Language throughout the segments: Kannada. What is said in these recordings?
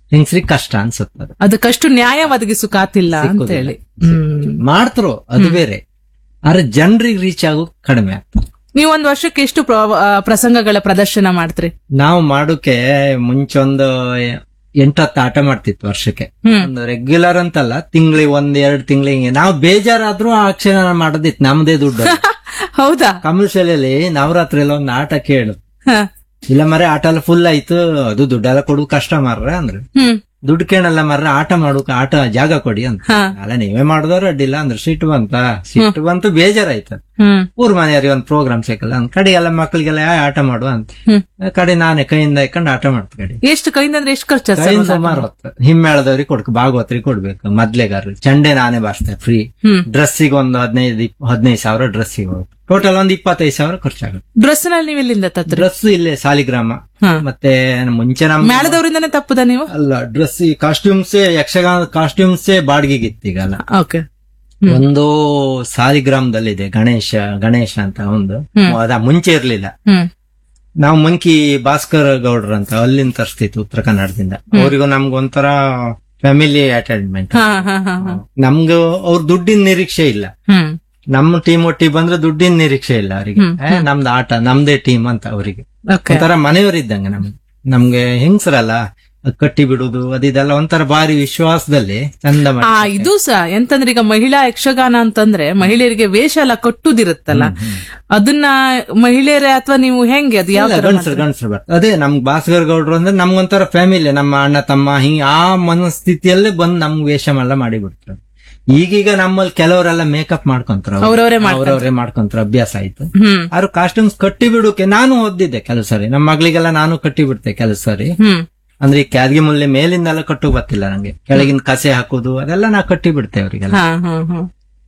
ಹೆಂಗಸ್ರಿಗೆ ಕಷ್ಟ ಅನ್ಸುತ್ತೆ ಅದಕ್ಕಷ್ಟು ನ್ಯಾಯ ಒದಗಿಸು ಕಾತಿಲ್ಲ ಅಂತ ಹೇಳಿ ಹ್ಮ್ ಮಾಡ್ತರು ಅದು ಬೇರೆ ಆದ್ರೆ ಜನರಿಗೆ ರೀಚ್ ಆಗೋದು ಕಡಿಮೆ ಆಗ್ತದೆ ನೀವು ಒಂದ್ ವರ್ಷಕ್ಕೆ ಎಷ್ಟು ಪ್ರ- ಆ, ಪ್ರಸಂಗಗಳ ಪ್ರದರ್ಶನ ಮಾಡ್ತೀರಿ ನಾವು ಮಾಡೋಕೆ ಮುಂಚೆ ಒಂದು ಎಂಟತ್ತು ಆಟ ಮಾಡ್ತಿತ್ತು ವರ್ಷಕ್ಕೆ ಹ್ಮ್ ಒಂದು ರೆಗ್ಯುಲರ್ ಅಂತಲ್ಲ ತಿಂಗಳಿಗೆ ಒಂದ್ ಎರಡ್ ತಿಂಗಳಿಗೆ ನಾವು ಬೇಜಾರಾದ್ರೂ ಆ ಕ್ಷಣ ಮಾಡೋದಿತ್ತು ನಮ್ದೇ ದುಡ್ಡು ಹೌದಾ ಕಮಲ್ ಶಾಲೆಯಲ್ಲಿ ನವರಾತ್ರಿ ಎಲ್ಲ ಒಂದು ಆಟ ಕೇಳು ಹ. ಇಲ್ಲ ಮರೆ ಆಟ ಎಲ್ಲ ಫುಲ್ ಆಯ್ತು ಅದು ದುಡ್ಡೆಲ್ಲ ಕೊಡು ಕಷ್ಟ ಮಾರ್ರೆ ಅಂದ್ರೆ ಹ್ಮ್ ದುಡ್ಡು ಕೇಳಲ್ಲ ಮರ್ರೆ ಆಟ ಮಾಡೋಕೆ ಆಟ ಜಾಗ ಕೊಡಿ ಅಂತ ಹ. ಅಲ್ಲ ನೀವೇ ಮಾಡಿದವ್ರು ಅಡ್ಡಿಲ್ಲ ಅಂದ್ರೆ ಸಿಟ್ಟು ಬಂತ ಸಿಟ್ಟು ಬಂತು ಬೇಜಾರಾಯ್ತು ಹ್ಮ್ ಊರ್ ಮನೆಯವ್ರಿಗೆ ಒಂದು ಪ್ರೋಗ್ರಾಮ್ ಸಿಕ್ಕಲ್ಲ ಅಂದ್ ಕಡೆ ಎಲ್ಲ ಮಕ್ಳಿಗೆಲ್ಲ "ಆ, ಆಟ ಮಾಡು ಅಂತ ಹ್ಮ್. ಕಡೆ ನಾನೇ ಕೈಯಿಂದ ಇಟ್ಕೊಂಡು ಆಟ ಮಾಡ್ತ ಕಡೆ ಎಷ್ಟು ಕೈಯಿಂದ ಅಂದ್ರೆ ಎಷ್ಟು ಖರ್ಚು ಕೈಯಿಂದ ಸುಮಾರು ಹೊತ್ತು ಹಿಮ್ಮೇಳದವ್ರಿಗೆ ಕೊಡ್ಕ ಭಾಗವತ್ರಿಗೆ ಕೊಡ್ಬೇಕು ಮೊದ್ಲೇಗಾರ ಚಂಡೆ ನಾನೇ ಬಾರಿಸ್ತೆ ಫ್ರೀ ಹ್ಮ್ ಡ್ರೆಸ್ಸಿಗೆ ಒಂದು ಹದಿನೈದು ಇಪ್- ಹದಿನೈದು ಸಾವಿರ ಡ್ರೆಸ್ಸಿಗೆ ಹೋಗುತ್ತೆ ಟೋಟಲ್ ಒಂದು ಇಪ್ಪತ್ತೈದು ಸಾವಿರ ಖರ್ಚಾಗುತ್ತೆ ಡ್ರೆಸ್ ನಲ್ಲಿ ನೀವು ಎಲ್ಲಿಂದ ತತ್ರಿ ಡ್ರೆಸ್ ಇಲ್ಲೇ ಸಾಲಿಗ್ರಾಮ ಹ. ಮತ್ತೆ ಮುಂಚೆ ನಮ್ ಮೇಳದವರಿಂದನೇ ತಪ್ಪುದ ನೀವು ಅಲ್ಲ ಡ್ರೆಸ್ ಕಾಸ್ಟ್ಯೂಮ್ಸ್ ಯಕ್ಷಗಾನ ಕಾಸ್ಟ್ಯೂಮ್ಸ್ ಬಾಡಿಗೆಗಿತ್ತು ಈಗಲ್ಲ ಓಕೆ ಒಂದು ಸಾಲಿಗ್ರಾಮದಲ್ಲಿದೆ ಗಣೇಶ ಗಣೇಶ ಅಂತ ಒಂದು ಹ್ಮ್. ಅದ ಮುಂಚೆ ಇರ್ಲಿಲ್ಲ ಹ್ಮ್ ನಾವು ಮಂಕಿ ಭಾಸ್ಕರ್ ಗೌಡ್ರ ಅಂತ ಅಲ್ಲಿಂದ ತರಿಸ್ತಿತ್ತು ಉತ್ತರ ಕನ್ನಡದಿಂದ ಅವರಿಗೂ ನಮ್ಗೊಂಥರ ಫ್ಯಾಮಿಲಿ ಅಟ್ಯಾಚ್ಮೆಂಟ್ ಹಾ ಹಾ ಹಾ ಹಾ ನಮ್ಗೂ ಅವ್ರ ದುಡ್ಡಿನ ನಿರೀಕ್ಷೆ ಇಲ್ಲ ಹ್ಮ್ ನಮ್ಮ ಟೀಮ್ ಒಟ್ಟಿಗೆ ಬಂದ್ರೆ ದುಡ್ಡಿನ ನಿರೀಕ್ಷೆ ಇಲ್ಲ ಅವರಿಗೆ ನಮ್ದು ಆಟ ನಮ್ದೇ ಟೀಮ್ ಅಂತ ಅವರಿಗೆ ಓಕೆ ಒಂಥರ ಮನೆಯವರಿದ್ದಂಗೆ ನಮ್ಗೆ ನಮ್ಗೆ ಹೆಂಗ್ಸರಲ್ಲ ಅದ್ ಕಟ್ಟಿ ಬಿಡುದು ಅದಿದೆಲ್ಲ ಒಂಥರ ಭಾರಿ ವಿಶ್ವಾಸದಲ್ಲಿ ಚಂದ ಮಾಡಿ ಆ ಇದು ಸಹ ಎಂತಂದ್ರೆ ಈಗ ಮಹಿಳಾ ಯಕ್ಷಗಾನ ಅಂತಂದ್ರೆ ಮಹಿಳೆಯರಿಗೆ ವೇಷ ಎಲ್ಲ ಕಟ್ಟುದಿರುತ್ತಲ್ಲ ಅದನ್ನ ಮಹಿಳೆಯರೇ ಅಥವಾ ನೀವು ಹೆಂಗೆ ಅದು ಯಾವ ತರ ಗಂಡಸರು ಗಂಡಸರು ಬರ್ತಾರೆ ಅದೇ ನಮ್ಗೆ ಭಾಸ್ಕರ್ ಗೌಡ್ರು ಅಂದ್ರೆ ನಮ್ಗೊಂಥರ ಫ್ಯಾಮಿಲಿ ನಮ್ಮ ಅಣ್ಣ ತಮ್ಮ ಹಿಂಗ ಆ ಮನಸ್ಥಿತಿಯಲ್ಲೇ ಬಂದು ನಮ್ಗೆ ವೇಷಮೆಲ್ಲ ಮಾಡಿ ಬಿಡ್ತಾರೆ ಈಗೀಗ ನಮ್ಮಲ್ಲಿ ಕೆಲವರೆಲ್ಲ ಮೇಕಪ್ ಮಾಡ್ಕೊಂತಾರ ಅವ್ರವ್ರೇ ಅವ್ರವ್ರೇ ಮಾಡ್ಕೊಂತಾರ ಅಭ್ಯಾಸ ಆಯ್ತು ಹ್ಮ್ ಅವ್ರು ಕಾಸ್ಟ್ಯೂಮ್ಸ್ ಕಟ್ಟಿ ಬಿಡೋಕೆ ನಾನು ಓದಿದ್ದೆ ಕೆಲವು ಸಾರಿ ನಮ್ಮ ಮಗಳಿಗೆಲ್ಲ ನಾನು ಕಟ್ಟಿ ಬಿಡ್ತೆ ಕೆಲವು ಸಾರಿ ಹ್ಮ್ ಅಂದ್ರೆ ಈ ಕ್ಯಾದ್ಗೆ ಮುಲ್ಲೆ ಮೇಲಿಂದೆಲ್ಲ ಕಟ್ಟು ಗೊತ್ತಿಲ್ಲ ನಂಗೆ ಕೆಳಗಿನ ಕಸೆ ಹಾಕುದು ಅದೆಲ್ಲ ನಾ ಕಟ್ಟಿ ಬಿಡ್ತೆ ಅವರಿಗೆಲ್ಲ ಹಾ ಹಾ ಹಾ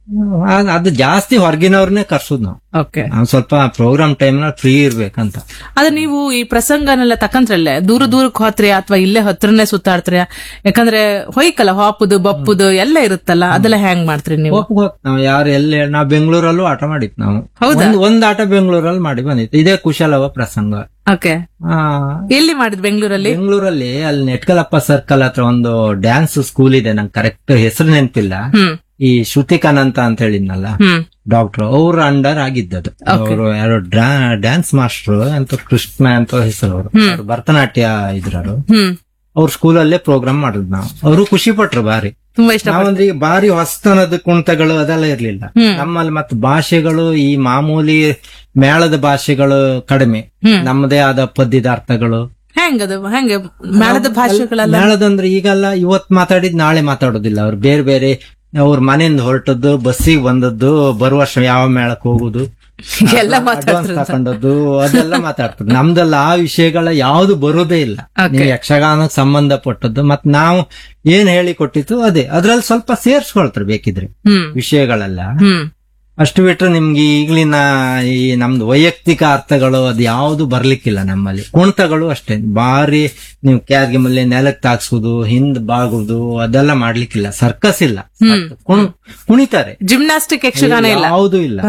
ಅದು ಜಾಸ್ತಿ ಹೊರಗಿನವ್ರನ್ನೇ ಕರ್ಸುದು ನಾವು ಓಕೆ ನಾವು ಸ್ವಲ್ಪ ಪ್ರೋಗ್ರಾಮ್ ಟೈಮ್ ನ ಫ್ರೀ ಇರ್ಬೇಕಂತ ಅದೇ ನೀವು ಈ ಪ್ರಸಂಗನೆಲ್ಲ ತಕಂತ್ರಲ್ಲೇ ದೂರ ದೂರಕ್ಕೆ ಹೋತ್ರಿ ಅಥವಾ ಇಲ್ಲೇ ಹತ್ರನೇ ಸುತ್ತಾಡ್ತೀರಿ ಯಾಕಂದ್ರೆ ಹೊಯ್ಕಲ್ಲ ಹಾಪುದು ಬಪ್ಪುದು ಎಲ್ಲ ಇರುತ್ತಲ್ಲ ಅದೆಲ್ಲ ಹೆಂಗ್ ಮಾಡ್ತೀರಿ ನೀವು ಹೋಗ್ ಹೋಗ್ ನಾವು ಯಾರು ಎಲ್ಲಿ ನಾವು ಬೆಂಗಳೂರಲ್ಲೂ ಆಟ ಮಾಡಿತ್ತು ನಾವು ಹೌದಾ? ಒಂದ್ ಒಂದ್ ಆಟ ಬೆಂಗಳೂರಲ್ಲಿ ಮಾಡಿ ಬಂದಿತ್ತು ಇದೇ ಕುಶಲವ ಪ್ರಸಂಗ ಓಕೆ ಆ, ಎಲ್ಲಿ ಮಾಡಿದ್ ಬೆಂಗಳೂರಲ್ಲಿ ಬೆಂಗಳೂರಲ್ಲಿ ಅಲ್ಲಿ ನೆಟ್ಕಲಪ್ಪ ಸರ್ಕಲ್ ಹತ್ರ ಒಂದು ಡ್ಯಾನ್ಸ್ ಸ್ಕೂಲ್ ಇದೆ ನಂಗೆ ಕರೆಕ್ಟ್ ಹೆಸರು ನೆನಪಿಲ್ಲ ಹ್ಮ್ ಈ ಶ್ರುತಿಕಾನಂತ ಅಂತ ಹೇಳಿದ್ನಲ್ಲ ಹ್ಮ್ ಡಾಕ್ಟರ್ ಅವ್ರ ಅಂಡರ್ ಆಗಿದ್ದದು ಅವರು ಯಾರೋ ಡ್ಯಾನ್ಸ್ ಮಾಸ್ಟರ್ ಅಂತ ಕೃಷ್ಣ ಅಂತ ಹೆಸರು ಅವರು ಅವ್ರು ಭರತನಾಟ್ಯ ಇದ್ರವರು ಹ್ಮ್ ಅವ್ರ ಸ್ಕೂಲಲ್ಲೇ ಪ್ರೋಗ್ರಾಮ್ ಮಾಡಿದ್ ನಾವು ಅವರು ಖುಷಿ ಪಟ್ರು ಬಾರಿ ತುಂಬಾ ಇಷ್ಟ ನಾವಂದ್ರೆ ಈಗ ಬಾರಿ ಹೊಸ್ತನದ ಕುಣಿತಗಳು ಅದೆಲ್ಲ ಇರ್ಲಿಲ್ಲ ಹ್ಮ್. ನಮ್ಮಲ್ಲಿ ಮತ್ತೆ ಭಾಷೆಗಳು ಈ ಮಾಮೂಲಿ ಮೇಳದ ಭಾಷೆಗಳು ಕಡಿಮೆ ಹ್ಮ್. ನಮ್ಮದೇ ಆದ ಪದ್ಯದ ಅರ್ಥಗಳು ಹೆಂಗದು ಹೆಂಗೆ ಮೇಳದ ಭಾಷೆಗಳೆಲ್ಲ ಮೇಳದಂದ್ರೆ ಈಗೆಲ್ಲ ಇವತ್ ಮಾತಾಡಿದ್ ನಾಳೆ ಮಾತಾಡೋದಿಲ್ಲ ಅವ್ರು ಬೇರೆ ಬೇರೆ ಅವ್ರ ಮನೆಯಿಂದ ಹೊರಟದ್ದು ಬಸ್ಸಿಗೆ ಬಂದದ್ದು ಬರುವ ವರ್ಷ ಯಾವ ಮೇಳಕ್ ಹೋಗುದು ಎಲ್ಲ advance ಮಾತಾಡ್ತಾರೆ ತಕೊಂಡದ್ದು ಅದೆಲ್ಲ ಮಾತಾಡ್ತಾರೆ ನಮ್ದೆಲ್ಲ ಆ ವಿಷಯಗಳ ಯಾವ್ದು ಬರೋದೇ ಇಲ್ಲ Okay. ನೀವು ಯಕ್ಷಗಾನಕ್ಕೆ ಸಂಬಂಧಪಟ್ಟದ್ದು ಮತ್ ನಾವು ಏನ್ ಹೇಳಿ ಕೊಟ್ಟಿತ್ತು ಅದೇ ಅದ್ರಲ್ಲಿ ಸ್ವಲ್ಪ ಸೇರ್ಸ್ಕೊಳ್ತಾರೆ ಬೇಕಿದ್ರೆ ಹ್ಮ್ ವಿಷಯಗಳೆಲ್ಲ ಹ್ಮ್ ಅಷ್ಟು ಬಿಟ್ರೆ ನಿಮ್ಗೆ ಈಗ್ಲಿನ ಈ ನಮ್ದು ವೈಯಕ್ತಿಕ ಅರ್ಥಗಳು ಅದು ಯಾವುದು ಬರ್ಲಿಕ್ಕಿಲ್ಲ ನಮ್ಮಲ್ಲಿ ಕುಣಿತಗಳು ಅಷ್ಟೇ ಬಾರಿ ನೀವು ಕ್ಯಾದ್ಗೆ ಮೇಲೆ ನೆಲಕ್ಕೆ ತಾಗ್ಸುದು ಹಿಂದ್ ಬಾಗುದು ಅದೆಲ್ಲ ಮಾಡ್ಲಿಕ್ಕಿಲ್ಲ ಸರ್ಕಸ್ ಇಲ್ಲ ಹ್ಮ್. ಕುಣ್- ಕುಣಿತಾರೆ ಜಿಮ್ನಾಸ್ಟಿಕ್ ಯಕ್ಷಗಾನ ಇಲ್ಲ ಯಾವುದು ಇಲ್ಲ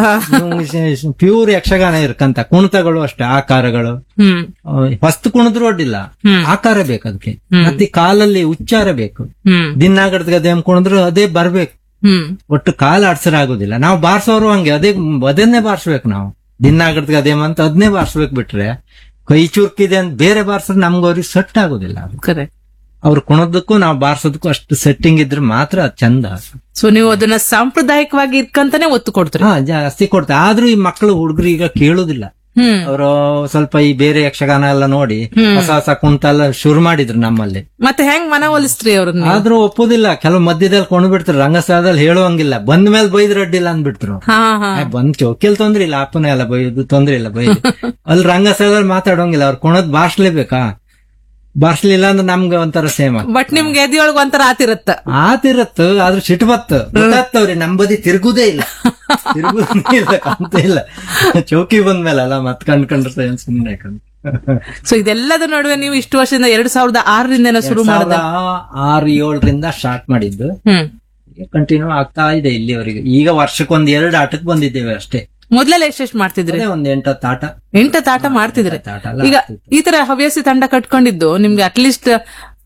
ಪ್ಯೂರ್ ಯಕ್ಷಗಾನ ಇರ್ಕಂತ ಕುಣಿತಗಳು ಅಷ್ಟೇ ಆಕಾರಗಳು ಹ್ಮ್ ಫಸ್ಟ್ ಕುಣಿದ್ರು ಅಡ್ಡಿಲ್ಲ ಹ್ಮ್. ಆಕಾರ ಬೇಕು ಅದಕ್ಕೆ ಹ್ಮ್. ಮತ್ತೆ ಕಾಲಲ್ಲಿ ಉಚ್ಚಾರ ಬೇಕು ಹ್ಮ್ ದಿನಾಗಡ್ದ ಗದೇಮ್ ಕುಣಿದ್ರು ಅದೇ ಬರ್ಬೇಕು ಹ್ಮ್ ಒಟ್ಟು ಕಾಲ ಆಡ್ಸರ್ ಆಗುದಿಲ್ಲ ನಾವು ಬಾರ್ಸೋರು ಹಂಗೆ ಅದೇ ಅದನ್ನೇ ಬಾರ್ಸ್ಬೇಕು ನಾವು ದಿನಾಗಡ್ದ ಗದೇಮ್ ಅಂತ ಅದನ್ನೇ ಬಾರ್ಸ್ಬೇಕು ಬಿಟ್ರೆ ಕೈ ಚುರುಕಿದೆ ಅಂತ ಬೇರೆ ಬಾರ್ಸಿದ್ರೆ ನಮ್ಗೆ ಅವ್ರಿಗೆ ಸೆಟ್ ಆಗುದಿಲ್ಲ ಅದು ಕರೆಕ್ಟ್ ಅವ್ರು ಕುಣೋದಕ್ಕೂ ನಾವು ಬಾರ್ಸೋದಕ್ಕೂ ಅಷ್ಟು ಸೆಟ್ಟಿಂಗ್ ಇದ್ರೆ ಮಾತ್ರ ಅದ್ ಚಂದ ಸೊ ನೀವು ಅದನ್ನ ಸಾಂಪ್ರದಾಯಿಕವಾಗಿ ಇಟ್ಕಂತಾನೆ ಒತ್ತು ಕೊಡ್ತೀರಿ ಹಾ ಜಾಸ್ತಿ ಕೊಡ್ತಾರೆ ಆದ್ರೂ ಈ ಮಕ್ಕಳು ಹುಡುಗರು ಈಗ ಕೇಳುದಿಲ್ಲ ಹ್ಮ್ ಅವರು ಸ್ವಲ್ಪ ಈ ಬೇರೆ ಯಕ್ಷಗಾನ ಎಲ್ಲ ನೋಡಿ ಹೊಸ ಹೊಸ ಕುಂತ ಎಲ್ಲ ಶುರು ಮಾಡಿದ್ರು ನಮ್ಮಲ್ಲಿ ಮತ್ತೆ ಹೆಂಗ್ ಮನವೊಲಿಸ್ತ್ರಿ ಅವ್ರನ್ನ ನೀವು? ಆದ್ರೂ ಒಪ್ಪುದಿಲ್ಲ ಕೆಲವು ಮಧ್ಯದಲ್ಲಿ ಕೊಂಡು ಬಿಡ್ತಾರೆ ರಂಗಸ್ಥಳದಲ್ಲಿ ಹೇಳುವಂಗಿಲ್ಲ ಬಂದ ಮೇಲೆ ಬೈದ್ರ ಅಡ್ಡಿಲ್ಲ ಅಂದ್ಬಿಟ್ರು ಹಾ ಹಾ ಆ, ಬಂದ್ ಚೌಕಿಲ್ ತೊಂದ್ರೆ ಇಲ್ಲ ಅಪ್ಪನ ಎಲ್ಲ ಬೈದು ತೊಂದ್ರೆ ಇಲ್ಲ ಬೈದು ಅಲ್ಲಿ ರಂಗಸ್ಥಳದಲ್ಲಿ ಮಾತಾಡೋಂಗಿಲ್ಲ ಅವ್ರು ಕೊಣದ್ ಬಾರ್ಸ್ಲೇಬೇಕಾ ಬಾರ್ಸ್ಲಿಲ್ಲ ಅಂದ್ರೆ ನಮ್ಗೆ ಒಂಥರ ಸೇಮ್ ಬಟ್ ನಿಮ್ಗೆ ಎದಿಯೊಳಗ ಒಂಥರ ಆತಿರತ್ತ ಆತಿರತ್ತು ಆದ್ರೂ ಸಿಟ್ಟು ಬತ್ತು ಗೊತ್ತಾಗ್ತವ್ರಿ ನಮ್ ಬದಿ ತಿರುಗುದೇ ಇಲ್ಲ ತಿರುಗುದೇ ಇಲ್ಲ ಅಂತ ಇಲ್ಲ ಚೌಕಿ ಬಂದ್ಮೇಲೆ ಅಲ್ಲ ಮತ್ ಕಂಡ್ಕೊಂಡ್ರೆ ಏನ್ ಸುಮ್ನೆ ಕಂಡ್ ಸೊ ಇದೆಲ್ಲದ ನಡುವೆ ನೀವು ಇಷ್ಟು ವರ್ಷದಿಂದ ಎರಡ್ ಸಾವಿರದ ಆರರಿಂದ ಶುರು ಮಾಡಿದ ಆರು ಏಳರಿಂದ ಸ್ಟಾರ್ಟ್ ಮಾಡಿದ್ದು ಹ್ಮ್ ಕಂಟಿನ್ಯೂ ಆಗ್ತಾ ಇದೆ ಇಲ್ಲಿವರೆಗೆ ಈಗ ವರ್ಷಕ್ಕೊಂದ್ ಎರಡು ಆಟಕ್ಕೆ ಬಂದಿದ್ದೇವೆ ಅಷ್ಟೇ ಮೊದ್ಲೆಲ್ಲ ಎಷ್ಟೆಷ್ಟು ಮಾಡ್ತಿದ್ರಿ ಅದೇ ಒಂದ್ ಎಂಟತ್ತು ಆಟ ಎಂಟತ್ತು ಆಟ ಮಾಡ್ತಿದ್ರಿ ಎಂಟತ್ತು ಆಟ ಎಲ್ಲ ಈಗ ಆಗ್ತಿತ್ತು. ಈ ತರ ಹವ್ಯಾಸಿ ತಂಡ ಕಟ್ಕೊಂಡಿದ್ದು ನಿಮ್ಗೆ ಅಟ್ಲೀಸ್ಟ್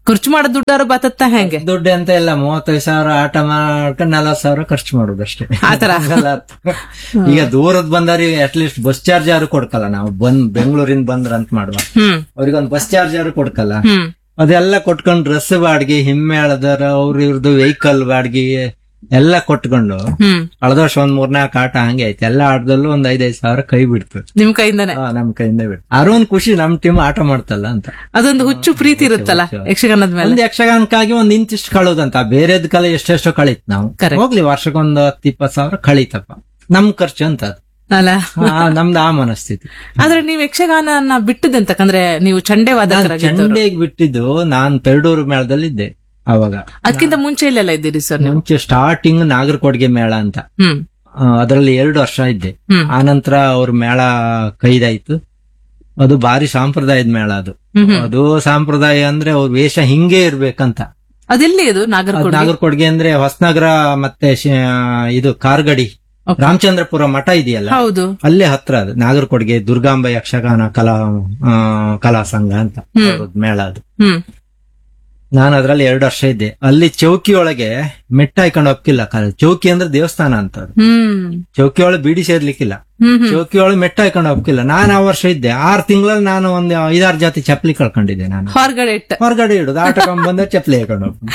ಖರ್ಚು ಮಾಡೋ ದುಡ್ಡಾರು ಬತ್ತತ್ತ ಹೆಂಗೆ ದುಡ್ಡು ಅಂತ ಇಲ್ಲ ಮೂವತ್ತೈದು ಸಾವಿರ ಆಟ ಮಾಡ್ಕೊಂಡು ನಲವತ್ತು ಸಾವಿರ ಖರ್ಚು ಮಾಡೋದು ಅಷ್ಟೇ ಆತರ? ಹಂಗಲ್ಲ ಅರ್ಥ. ಈಗ ದೂರದ್ ಬಂದವ್ರಿಗೆ ಅಟ್ಲೀಸ್ಟ್ ಬಸ್ ಚಾರ್ಜ್ ಯಾರು ಕೊಡ್ಕಲ್ಲ ನಾವು ಬಂದ್ ಬೆಂಗಳೂರಿಂದ ಬಂದ್ರ ಅಂತ ಮಾಡುವ ಹ್ಮ್ ಅವ್ರಿಗೊಂದು ಬಸ್ ಚಾರ್ಜ್ ಯಾರು ಕೊಡ್ಕಲ್ಲ ಹ್ಮ್ ಅದೆಲ್ಲ ಕೊಟ್ಕೊಂಡು ಡ್ರೆಸ್ ಬಾಡ್ಗೆ ಹಿಮ್ಮೆ ಎಳ್ದಾರ ಅವ್ರ ಇವ್ರದ್ದು ವೆಹಿಕಲ್ ಬಾಡ್ಗೆ ಎಲ್ಲ ಕೊಟ್ಕೊಂಡು ಹ್ಮ್ ಕಳೆದ ವರ್ಷ ಒಂದ್ ಮೂರ್ನಾಲ್ಕು ಆಟ ಹಂಗೆ ಐತೆ ಎಲ್ಲ ಆಟದಲ್ಲೂ ಒಂದ್ ಐದೈದು ಸಾವಿರ ಕೈ ಬಿಡ್ತು ನಿಮ್ ಕೈಯಿಂದಾನೆ ಆ, ನಮ್ ಕೈಯಿಂದ ಬಿಡ್ತು ಆರು ಒಂದ್ ಖುಷಿ ನಮ್ ಟೀಮ್ ಆಟ ಮಾಡ್ತಲ್ಲ ಅಂತ ಅದೊಂದು ಹುಚ್ಚು ಪ್ರೀತಿ ಇರುತ್ತಲ್ಲ ಯಕ್ಷಗಾನದ ಮೇಲೆ ಒಂದ್ ಯಕ್ಷಗಾನಕ್ಕಾಗಿ ಒಂದ್ ಇಂತಿಷ್ಟು ಕಳೋದಂತ ಬೇರೆದ್ ಕಲೆ ಎಷ್ಟೆಷ್ಟೋ ಕಳೀತ್ ನಾವು Correct. ಹೋಗ್ಲಿ ವರ್ಷಕ್ಕೊಂದ್ ಹತ್ತು ಇಪ್ಪತ್ ಸಾವಿರ ಕಳೀತಪ್ಪ ನಮ್ ಖರ್ಚು ಅಂತ ಅದು. ಅಲ್ಲ ಆ, ನಮ್ದು ಆ ಮನಸ್ಥಿತಿ ಆದ್ರೆ ನೀವು ಯಕ್ಷಗಾನನ ಬಿಟ್ಟದಂತಕಂದ್ರೆ ನೀವು ಚಂಡೆವಾದಕರಾಗಿದ್ದವರು ಚಂಡೆಗ್ ಬಿಟ್ಟಿದ್ದು ನಾನ್ ಪೆರಡೂರು ಮೇಳದಲ್ಲಿದ್ದೆ ಅವಾಗ ಅದಕ್ಕಿಂತ ಮುಂಚೆ ಇಲ್ಲೆಲ್ಲ ಇದ್ದೀರಿ ಸರ್ ನೀವು ಮುಂಚೆ ಸ್ಟಾರ್ಟಿಂಗ್ ನಾಗರಕೊಡ್ಗೆ ಮೇಳ ಅಂತ ಹ್ಮ್ ಆ, ಅದ್ರಲ್ಲಿ ಎರಡು ವರ್ಷ ಇದ್ದೆ ಹ್ಮ್. ಆನಂತರ ಅವ್ರ ಮೇಳ ಕೈದಾಯ್ತು ಅದು ಭಾರಿ ಸಾಂಪ್ರದಾಯದ ಮೇಳ ಅದು ಹ್ಮ್ ಹ್ಮ್. ಅದು ಸಾಂಪ್ರದಾಯ ಅಂದ್ರೆ ಅವ್ರ ವೇಷ ಹಿಂಗೆ ಇರ್ಬೇಕಂತ ಅದೆಲ್ಲಿ ಅದು ನಾಗರಕೋಟೆ ನಾಗರಕೊಡ್ಗೆ ಅಂದ್ರೆ ಹೊಸನಗರ ಮತ್ತೆ ಶಿ- ಇದು ಕಾರ್ಗಡಿ Okay. ರಾಮಚಂದ್ರಪುರ ಮಠ ಇದೆಯಲ್ಲ ಹೌದು ಅಲ್ಲೇ ಹತ್ರ ಅದು ನಾಗರಕೊಡ್ಗೆ ದುರ್ಗಾಂಬ ಯಕ್ಷಗಾನ ಕಲಾ ಆ, ಕಲಾ ಸಂಘ ಅಂತ ಹ್ಮ್. ಅವ್ರದ್ದು ಮೇಳ ಅದು ಹ್ಮ್ ನಾನು ಅದ್ರಲ್ಲಿ ಎರಡು ವರ್ಷ ಇದ್ದೆ ಅಲ್ಲಿ ಚೌಕಿ ಒಳಗೆ ಮೆಟ್ಟ ಹಾಕೊಂಡು ಹೋಗ್ತಿಲ್ಲ ಕಾಲ ಚೌಕಿ ಅಂದ್ರೆ ದೇವಸ್ಥಾನ ಅಂತ ಅದು. ಹ್ಮ್ ಚೌಕಿ ಒಳಗೆ ಬೀಡಿ ಸೇರ್ಲಿಕ್ಕಿಲ್ಲ ಹ್ಮ್ ಹ್ಮ್ ಚೌಕಿ ಒಳಗೆ ಮೆಟ್ಟ ಹಾಕೊಂಡು ಹೋಗ್ತಿಲ್ಲ ನಾನು ಆ ವರ್ಷ ಇದ್ದೆ ಆರ್ ತಿಂಗಳಲ್ಲಿ ನಾನು ಒಂದು ಐದಾರು ಜಾತಿ ಚಪ್ಪಲಿ ಕಳ್ಕೊಂಡಿದ್ದೆ ನಾನು ಹೊರಗಡೆ ಇಟ್ಟ ಹೊರಗಡೆ ಇಡುದು ಆಟ ಬಂದ ಚಪ್ಪಲಿ ಹಾಕೊಂಡು ಹೋಗ್ತೀನಿ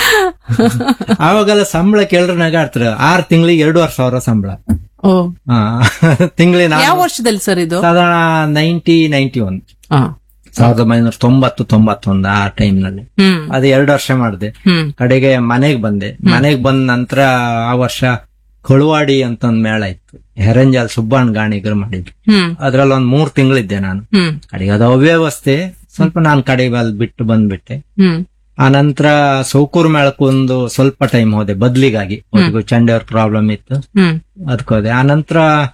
ಆವಾಗೆಲ್ಲ ಸಂಬಳ ಕೇಳಿದ್ರೆ ನಗಾಡ್ತಾರೆ ಆರ್ ತಿಂಗಳಿಗೆ ಎರಡೂವರೆ ಸಾವಿರ ಸಂಬಳ ಓ ತಿಂಗಳಿಗೆ ಯಾವ ವರ್ಷದಲ್ಲಿ ಸರ್ ಇದು ಸಾಧಾರಣ ನೈಂಟಿ ನೈಂಟಿ ಒನ್ ಆ. ಸಾವಿರದ ಒಂಬೈನೂರ ತೊಂಬತ್ತು ತೊಂಬತ್ತೊಂದು ಆ ಟೈಮ್ ನಲ್ಲಿ ಹ್ಮ್ ಅದು ಎರಡು ವರ್ಷ ಮಾಡಿದೆ ಹ್ಮ್ ಕಡೆಗೆ ಮನೆಗ್ ಬಂದೆ ಮನೆಗ್ ಬಂದ ನಂತರ ಆ ವರ್ಷ ಕಳುವಾಡಿ ಅಂತ ಒಂದ್ ಮೇಳ ಇತ್ತು ಹೆರಂಜಾಲ್ ಸುಬ್ಬಣ್ಣ ಗಾಣಿಗರು ಮಾಡಿದ್ರು ಹ್ಮ್ ಅದ್ರಲ್ಲಿ ಒಂದ್ ಮೂರ್ ತಿಂಗಳಿದ್ದೆ ನಾನು ಹ್ಮ್ ಕಡೆಗೆ ಅದು ಅವ್ಯವಸ್ಥೆ ಸ್ವಲ್ಪ ನಾನು ಕಡೆಗೆ ಅಲ್ಲಿ ಬಿಟ್ಟು ಬಂದ್ಬಿಟ್ಟೆ ಹ್ಮ್ ಆ ನಂತರ ಸೌಕೂರ್ ಮೇಳಕ್ಕೆ ಒಂದು ಸ್ವಲ್ಪ ಟೈಮ್ ಹೋದೆ ಬದ್ಲಿಗಾಗಿ ಅವ್ರಿಗೂ ಚಂಡೆಯವ್ರ ಪ್ರಾಬ್ಲಮ್ ಇತ್ತು ಹ್ಮ್ ಅದಕ್ಕೆ ಹೋದೆ ಆ ನಂತರ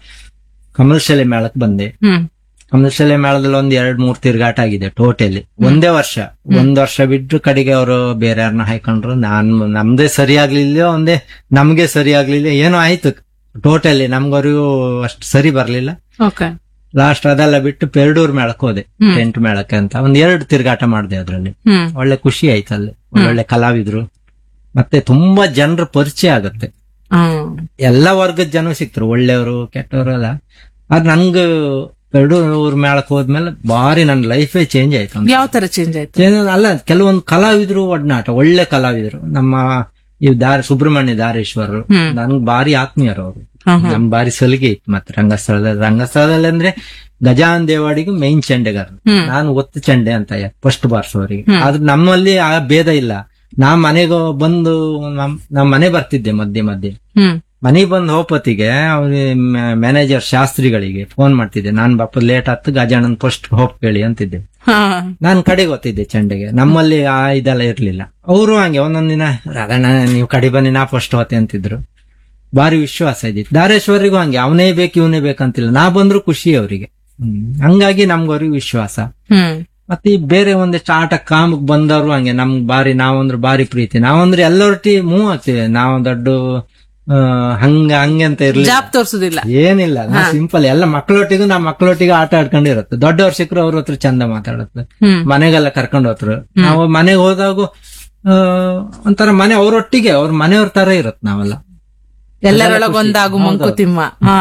ಕಮಲಶಾಲೆ ಮೇಳಕ್ ಬಂದೆ ಹ್ಮ್ ಕಮಲಶಾಲೆ ಮೇಳದಲ್ಲಿ ಒಂದ್ ಎರಡ್ ಮೂರ್ ತಿರ್ಗಾಟ ಆಗಿದೆ ಟೋಟಲಿ ಒಂದೇ ವರ್ಷ ಒಂದ್ ವರ್ಷ ಬಿಟ್ಟು ಕಡೆಗೆ ಅವರು ಬೇರೆ ಯಾರನ್ನ ಹಾಕೊಂಡ್ರು ನಾನ್ ನಮ್ದೇ ಸರಿ ಆಗ್ಲಿಲ್ಲ ಒಂದೇ ನಮ್ಗೆ ಸರಿ ಆಗ್ಲಿಲ್ಲ ಏನೋ ಆಯ್ತು ಟೋಟಲಿ ನಮ್ಗವ್ರಿಗೂ ಅಷ್ಟು ಸರಿ ಬರ್ಲಿಲ್ಲ ಓಕೆ ಲಾಸ್ಟ್ ಅದೆಲ್ಲ ಬಿಟ್ಟು ಪೆರಡೂರ್ ಮೇಳಕ್ ಹೋದೆ ಹ್ಮ್. ಟೆಂಟ್ ಮೇಳಕ್ಕೆ ಅಂತ ಒಂದ್ ಎರಡು ತಿರ್ಗಾಟ ಮಾಡಿದೆ ಅದ್ರಲ್ಲಿ ಹ್ಮ್ ಒಳ್ಳೆ ಖುಷಿ ಆಯ್ತು ಅಲ್ಲಿ ಒಳ್ಳೊಳ್ಳೆ ಕಲಾವಿದ್ರು ಮತ್ತೆ ತುಂಬಾ ಜನರ ಪರಿಚಯ ಆಗುತ್ತೆ ಹ್ಮ್ ಎಲ್ಲಾ ವರ್ಗದ ಜನ ಸಿಕ್ತರು ಒಳ್ಳೆಯವರು ಕೆಟ್ಟವರು ಎಲ್ಲ ಆದ್ರೆ ನನ್ಗ ಪೆರಡೂರ್ ಮೇಳಕ್ ಹೋದ್ಮೇಲೆ ಬಾರಿ ನನ್ನ ಲೈಫೇ ಚೇಂಜ್ ಆಯ್ತು ಅಂತ. ಯಾವ ತರ ಚೇಂಜ್ ಆಯ್ತು ಚೇಂಜ್ ಅಲ್ಲ ಕೆಲವೊಂದು ಕಲಾವಿದ್ರು ಒಡನಾಟ ಒಳ್ಳೆ ಕಲಾವಿದರು ನಮ್ಮ ಈ ದಾರಿ ಸುಬ್ರಹ್ಮಣ್ಯ ದಾರೇಶ್ವರರು ಹ್ಮ್. ನನ್ಗೆ ಬಾರಿ ಆತ್ಮೀಯರು ಅವರು ಹ್ಮ್ ಹ್ಮ್. ನಮ್ ಬಾರಿ ಸಲಿಗೆ ಇತ್ತು ಮತ್ತೆ ರಂಗಸ್ಥಳದಲ್ಲಿ ರಂಗಸ್ಥಳದಲ್ಲಿ ಅಂದ್ರೆ ಗಜಾನ್ ದೇವಾಡಿಗೂ ಮೈನ್ ಚಂಡೆಗಾರ ಹ್ಮ್. ನಾನು ಒತ್ತು ಚಂಡೆ ಅಂತ ಫಸ್ಟ್ ಬಾರ್ಸೋರಿಗೆ ಹ್ಮ್. ಆದ್ರೆ ನಮ್ಮಲ್ಲಿ ಆ ಭೇದ ಇಲ್ಲ ನಾ ಮನೆಗೆ ಬಂದು ನಮ್ ನಮ್ ಮನೆ ಬರ್ತಿದ್ದೆ ಮಧ್ಯೆ ಮಧ್ಯೆ ಹ್ಮ್ ಮನೆಗೆ ಬಂದು ಹೋಪತಿಗೆ ಅವ್ರ ಮ್ಯಾನೇಜರ್ ಶಾಸ್ತ್ರಿಗಳಿಗೆ ಫೋನ್ ಮಾಡ್ತಿದ್ದೆ ನಾನ್ ಬಾಪ ಲೇಟ್ ಆತು ಗಜಾನನ್ ಫಸ್ಟ್ ಹೋಪ್ ಕೇಳಿ ಅಂತಿದ್ದೆ ಹಾ ನಾನ್ ಕಡೆಗೆ ಗೊತ್ತಿದ್ದೆ ಚಂಡೆಗೆ ನಮ್ಮಲ್ಲಿ ಆ ಇದೆಲ್ಲ ಇರ್ಲಿಲ್ಲ ಅವರು ಹಂಗೆ ಒಂದೊಂದ್ ದಿನ ರಾಧಣ್ಣ ನೀವು ಕಡೆ ಬನ್ನಿ ನಾ ಫಸ್ಟ್ ಹೋತೆ ಅಂತಿದ್ರು ಭಾರಿ ವಿಶ್ವಾಸ ಇದ್ದಿತ್ತು ದಾರೇಶ್ವರಿಗೂ ಹಂಗೆ ಅವನೇ ಬೇಕು ಇವನೇ ಬೇಕಂತಿಲ್ಲ ನಾ ಬಂದ್ರು ಖುಷಿ ಅವರಿಗೆ ಹಂಗಾಗಿ ನಮ್ಗವ್ರಿಗೆ ವಿಶ್ವಾಸ ಹ್ಮ್ ಮತ್ತೆ ಈ ಬೇರೆ ಒಂದಿಷ್ಟು ಆಟ ಕಾಮಕ್ ಬಂದವರು ಹಂಗೆ ನಮ್ಗ್ ಬಾರಿ ನಾವಂದ್ರೆ ಬಾರಿ ಪ್ರೀತಿ ನಾವಂದ್ರೆ ಎಲ್ಲರೊಟ್ಟಿ ಮೂವ್ ಆಗ್ತೀವಿ ನಾವು ದೊಡ್ಡ ಆ, ಹಂಗ ಹಂಗೆ ಅಂತ ಇರ್ಲಿ ಜಾಬ್ ತೋರ್ಸುದಿಲ್ಲ ಏನಿಲ್ಲ ನಾ ಸಿಂಪಲ್ ಎಲ್ಲ ಮಕ್ಕಳೊಟ್ಟಿಗೂ ನಾ ಮಕ್ಕಳೊಟ್ಟಿಗೆ ಆಟ ಆಡ್ಕೊಂಡಿರತ್ತೆ ದೊಡ್ಡವ್ರ ಸಿಕ್ಕರು ಅವ್ರ ಹತ್ರ ಚಂದ ಮಾತಾಡತ್ತೆ ಹ್ಮ್ ಮನೆಗೆಲ್ಲ ಕರ್ಕೊಂಡು ಹೋದ್ರು ನಾವು ಮನೆಗೆ ಹೋದಾಗ ಆ, ಒಂಥರ ಮನೆ ಅವ್ರೊಟ್ಟಿಗೆ ಅವ್ರ ಮನೆಯವ್ರ ತರ ಇರತ್ ನಾವೆಲ್ಲ ಎಲ್ಲರೊಳಗೊಂದಾಗು ಮಂಕುತಿಮ್ಮ ಹಾ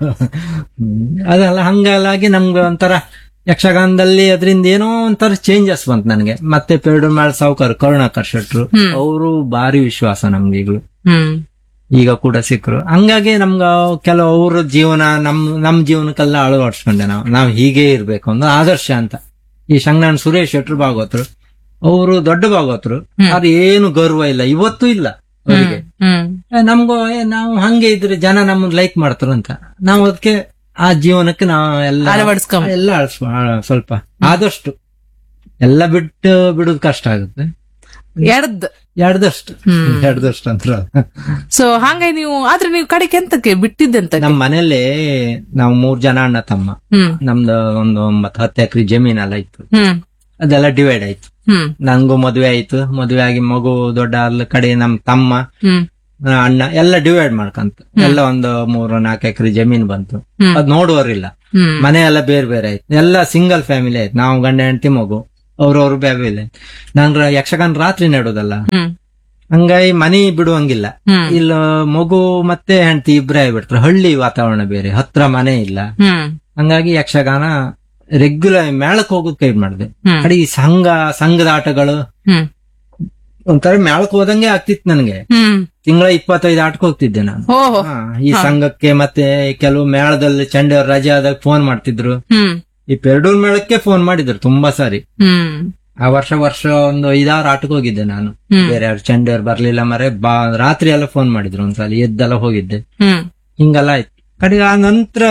ಹ್ಮ್. ಅದೆಲ್ಲ ಹಂಗಾಗಿ ನಮ್ಗೆ ಒಂಥರ ಯಕ್ಷಗಾನದಲ್ಲಿ ಅದರಿಂದ ಏನೋ ಒಂಥರ ಚೇಂಜಸ್ ಬಂತು ನನಗೆ ಮತ್ತೆ ಪೇರಡು ಮೇಳ ಸಾವುಕಾರ ಕರುಣಾಕರ್ ಶೆಟ್ರು ಹ್ಮ್. ಅವರು ಭಾರಿ ವಿಶ್ವಾಸ ನಮ್ಗೆ ಈಗಲೂ ಹ್ಮ್ ಈಗ ಕೂಡ ಸಿಕ್ಕರು ಹಂಗಾಗಿ ನಮ್ಗ ಕೆಲವು ಅವ್ರ ಜೀವನ ನಮ್ ನಮ್ ಜೀವನಕ್ಕೆಲ್ಲ ಅಳವಡಿಸ್ಕೊಂಡೆ ನಾವು ನಾವ್ ಹೀಗೆ ಇರ್ಬೇಕು ಅನ್ನೋ ಆದರ್ಶ ಅಂತ ಈ ಶಂಗನಾನ್ ಸುರೇಶ್ ಶೆಟ್ರು ಭಾಗವತರು ಅವರು ದೊಡ್ಡ ಭಾಗವತರು ಆದ್ರೆ ಏನು ಗೌರವ ಇಲ್ಲ ಇವತ್ತು ಇಲ್ಲ ಅವರಿಗೆ ಹ್ಮ್ ನಮ್ಗೂ ಏ, ನಾವು ಹಂಗೆ ಇದ್ರೆ ಜನ ನಮ್ಮನ್ನ ಲೈಕ್ ಮಾಡ್ತಾರ ಅಂತ ನಾವು ಅದಕ್ಕೆ ಆ ಜೀವನಕ್ಕೆ ನಾವು ಎಲ್ಲ ಅಳವಡಿಸ್ಕೊಂಬ ಎಲ್ಲ ಅಳ್ಸ್- ಆ, ಸ್ವಲ್ಪ ಆದಷ್ಟು ಎಲ್ಲ ಬಿಟ್ಟು ಬಿಡುದು ಕಷ್ಟ ಆಗುತ್ತೆ ಎಡ್ದ್ ಎರಡದಷ್ಟು ಹ್ಮ್. ಎರಡದಷ್ಟು ಅಂತ ಸೊ ಹಂಗಾಗಿ ನೀವು ಆದ್ರೆ ನೀವು ಕಡೆಗೆ ಎಂತಕ್ಕೆ ಬಿಟ್ಟಿದ್ದೆಂತ ನಮ್ಮ ಮನೇಲಿ ನಾವು ಮೂರ್ ಜನ ಅಣ್ಣ ತಮ್ಮ ಹ್ಮ್ ನಮ್ದು ಒಂದು ಒಂಬತ್ತು ಹತ್ತು ಎಕರೆ ಜಮೀನೆಲ್ಲ ಇತ್ತು ಹ್ಮ್ ಅದೆಲ್ಲ ಡಿವೈಡ್ ಆಯ್ತು ಹ್ಮ್ ನನ್ಗೂ ಮದುವೆ ಆಯ್ತು ಮದುವೆ ಆಗಿ ಮಗು ದೊಡ್ಡ ಅಲ್ಲ ಕಡೆ ನಮ್ ತಮ್ಮ ಹ್ಮ್ ಆ, ಅಣ್ಣ ಎಲ್ಲ ಡಿವೈಡ್ ಮಾಡ್ಕಂತ ಎಲ್ಲ ಒಂದು ಮೂರು ನಾಲ್ಕು ಎಕರೆ ಜಮೀನ್ ಬಂತು ಹ್ಮ್. ಅದ್ ನೋಡುವರಿಲ್ಲ ಹ್ಮ್ ಮನೆ ಎಲ್ಲ ಬೇರೆ ಬೇರೆ ಆಯ್ತು ಎಲ್ಲ ಸಿಂಗಲ್ ಫ್ಯಾಮಿಲಿ ಆಯ್ತು ನಾವು ಗಂಡ ಹೆಂಡತಿ ಮಗು ಅವ್ರವ್ರ ಬ್ಯಾಬಿಲೆ ನಾನ್ ರ- ಯಕ್ಷಗಾನ ರಾತ್ರಿ ನಡೋದಲ್ಲ ಹ್ಮ್ ಹಂಗಾಗಿ ಮನಿ ಬಿಡುವಂಗಿಲ್ಲ ಹ್ಮ್ ಇಲ್ಲ ಮಗು ಮತ್ತೆ ಹೆಂಡತಿ ಇಬ್ರೇ ಆಗ್ಬಿಡ್ತಾರೆ ಹಳ್ಳಿ ವಾತಾವರಣ ಬೇರೆ ಹತ್ರ ಮನೆ ಇಲ್ಲ ಹ್ಮ್ ಹಂಗಾಗಿ ಯಕ್ಷಗಾನ ರೆಗ್ಯುಲರ್ ಮೇಳಕ್ ಹೋಗೋದ್ ಕೈ ಮಾಡಿದೆ ಹ್ಮ್ ಕಡೆ ಈ ಸಂಘ ಸಂಘದ ಆಟಗಳು ಹ್ಮ್ ಒಂಥರ ಮೇಳಕ್ ಹೋದಂಗೆ ಆಗ್ತಿತ್ತು ನನಗೆ ಹ್ಮ್ ತಿಂಗಳ ಇಪ್ಪತ್ತೈದು ಆಟಕ್ಕೆ ಹೋಗ್ತಿದ್ದೆ ನಾನು ಓಹೋ ಹಾ, ಈ ಸಂಘಕ್ಕೆ ಮತ್ತೆ ಕೆಲವು ಮೇಳದಲ್ಲಿ ಚಂಡೆ ರಜೆ ಆದಾಗ ಫೋನ್ ಮಾಡ್ತಿದ್ರು ಹ್ಮ್ ಈ ಪೆರಡೂರ್ ಮೇಳಕ್ಕೆ ಫೋನ್ ಮಾಡಿದ್ರು ತುಂಬಾ ಸಾರಿ ಹ್ಮ್ ಆ ವರ್ಷ ವರ್ಷ ಒಂದು ಐದಾರು ಆಟಕ್ಕೆ ಹೋಗಿದ್ದೆ ನಾನು ಹ್ಮ್. ಬೇರೆ ಯಾರು ಚಂಡೆಯವ್ರು ಬರ್ಲಿಲ್ಲ ಮರೆ ಬಾ ರಾತ್ರಿ ಎಲ್ಲ ಫೋನ್ ಮಾಡಿದ್ರು ಒಂದ್ಸಲ ಎದ್ದೆಲ್ಲ ಹೋಗಿದ್ದೆ ಹ್ಮ್ ಹಿಂಗೆಲ್ಲ ಆಯ್ತು ಕಡೆಗೆ ಆ ನಂತರ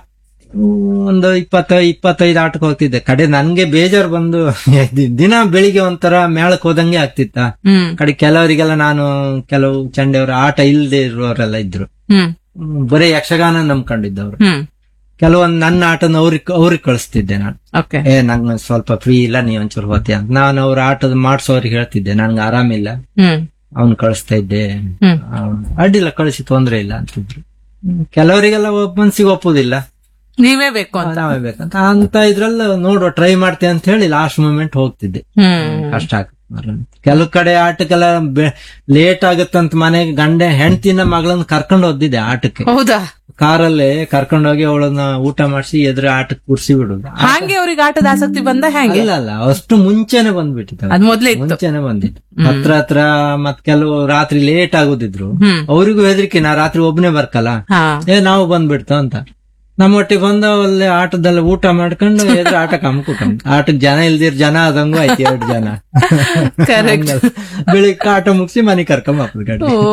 ಒಂದು ಇಪ್ಪತ್ತ ಇಪ್ಪತ್ತೈದು ಆಟಕ್ಕೆ ಹೋಗ್ತಿದ್ದೆ ಕಡೆ ನನ್ಗೆ ಬೇಜಾರು ಬಂದು ದಿನ ಬೆಳಿಗ್ಗೆ ಒಂಥರ ಮೇಳಕ್ ಹೋದಂಗೆ ಆಗ್ತಿತ್ತ ಹ್ಮ್ ಕಡೆ ಕೆಲವರಿಗೆಲ್ಲ ನಾನು ಕೆಲವು ಚಂಡೆಯವ್ರ ಆಟ ಇಲ್ದೇ ಇರುವವರೆಲ್ಲ ಇದ್ರು ಹ್ಮ್ ಹ್ಮ್, ಬರೀ ಯಕ್ಷಗಾನ ನಂಬ್ಕೊಂಡಿದ್ದವ್ರು ಹ್ಮ್ ಕೆಲವೊಂದ್ ನನ್ನ ಆಟನ ಅವ್ರಿಗೆ ಅವ್ರಿಗೆ ಕಳಿಸ್ತಿದ್ದೆ ನಾನು ಓಕೆ ಏ ನಂಗೆ ಸ್ವಲ್ಪ ಫ್ರೀ ಇಲ್ಲ ನೀವ್ ಒಂಚೂರು ಹೋತಿ ಅಂತ ನಾನು ಅವ್ರ ಆಟದ ಮಾಡ್ಸೋರಿಗೆ ಹೇಳ್ತಿದ್ದೆ ನನ್ಗೆ ಆರಾಮಿಲ್ಲ ಹ್ಮ್ ಅವ್ನ್ ಕಳಿಸ್ತಾ ಇದ್ದೆ ಹ್ಮ್ ಅವ್ನ್ ಅಡ್ಡಿಲ್ಲ ಕಳಿಸಿ ತೊಂದ್ರೆ ಇಲ್ಲ ಅಂತಿದ್ರು ಕೆಲವರಿಗೆಲ್ಲ ಒಬ್ಬ ಮನ್ಸಿಗೆ ಒಪ್ಪುದಿಲ್ಲ ನೀವೇ ಬೇಕು ಅಂತ ನಾವೇ ಬೇಕಂತ ಅಂತ ಇದ್ರಲ್ಲ ನೋಡುವ ಟ್ರೈ ಮಾಡ್ತೇವೆ ಅಂತ ಹೇಳಿ ಲಾಸ್ಟ್ ಮೂಮೆಂಟ್ ಹೋಗ್ತಿದ್ದೆ ಹ್ಮ್ ಕಷ್ಟ ಆಗ್ತದೆ ಕೆಲವು ಕಡೆ ಆಟಕ್ಕೆಲ್ಲ ಲೇಟ್ ಆಗುತ್ತಂತ ಮನೆಗೆ ಗಂಡ ಹೆಂಡತಿನ ಮಗಳನ್ನ ಕರ್ಕೊಂಡು ಹೋದಿದ್ದೆ ಆಟಕ್ಕೆ ಹೌದಾ ಕಾರಲ್ಲೇ ಕರ್ಕೊಂಡೋಗಿ ಅವಳನ್ನ ಊಟ ಮಾಡಿಸಿ ಎದುರು ಆಟಕ್ಕೆ ಕೂರ್ಸಿ ಬಿಡುದು ಹಾಗೆ ಅವ್ರಿಗೆ ಆಟದ ಆಸಕ್ತಿ ಬಂದ ಹೆಂಗೆ ಅಲ್ಲ ಅಲ್ಲ ಅಷ್ಟು ಮುಂಚೆನೆ ಬಂದ್ಬಿಟ್ಟಿತ್ತು ಅದ್ ಮೊದ್ಲೇ ಇತ್ತು ಮುಂಚೆನೆ ಬಂದಿತ್ತು ಹತ್ರ ಹತ್ರ ಮತ್ ಕೆಲವು ರಾತ್ರಿ ಲೇಟ್ ಆಗುದಿದ್ರು ಹ್ಮ್ ಅವರಿಗೂ ಹೆದರಿಕೆ ನಾ ರಾತ್ರಿ ಒಬ್ನೇ ಬರ್ಕಲ್ಲ ಹಾ ಏ ನಾವು ಬಂದ್ಬಿಡ್ತು ಅಂತ ನಮ್ಮೊಟ್ಟಿಗೆ ಬಂದ ಅಲ್ಲೇ ಆಟದಲ್ಲಿ ಊಟ ಮಾಡ್ಕೊಂಡು ಎದುರು ಆಟ ಕಮ್ಕುಕಂಡ್ ಆಟಕ್ ಜನ ಇಲ್ದಿರ್ ಜನ ಆದಂಗೂ ಆಯ್ತು ಎರಡು ಜನ Correct. ಬೆಳಿಗ್ಗೆ ಆಟ ಮುಗಿಸಿ ಮನೆ ಕರ್ಕೊಂಡ್ ಬಾಪದ ಗಡಿ ಓ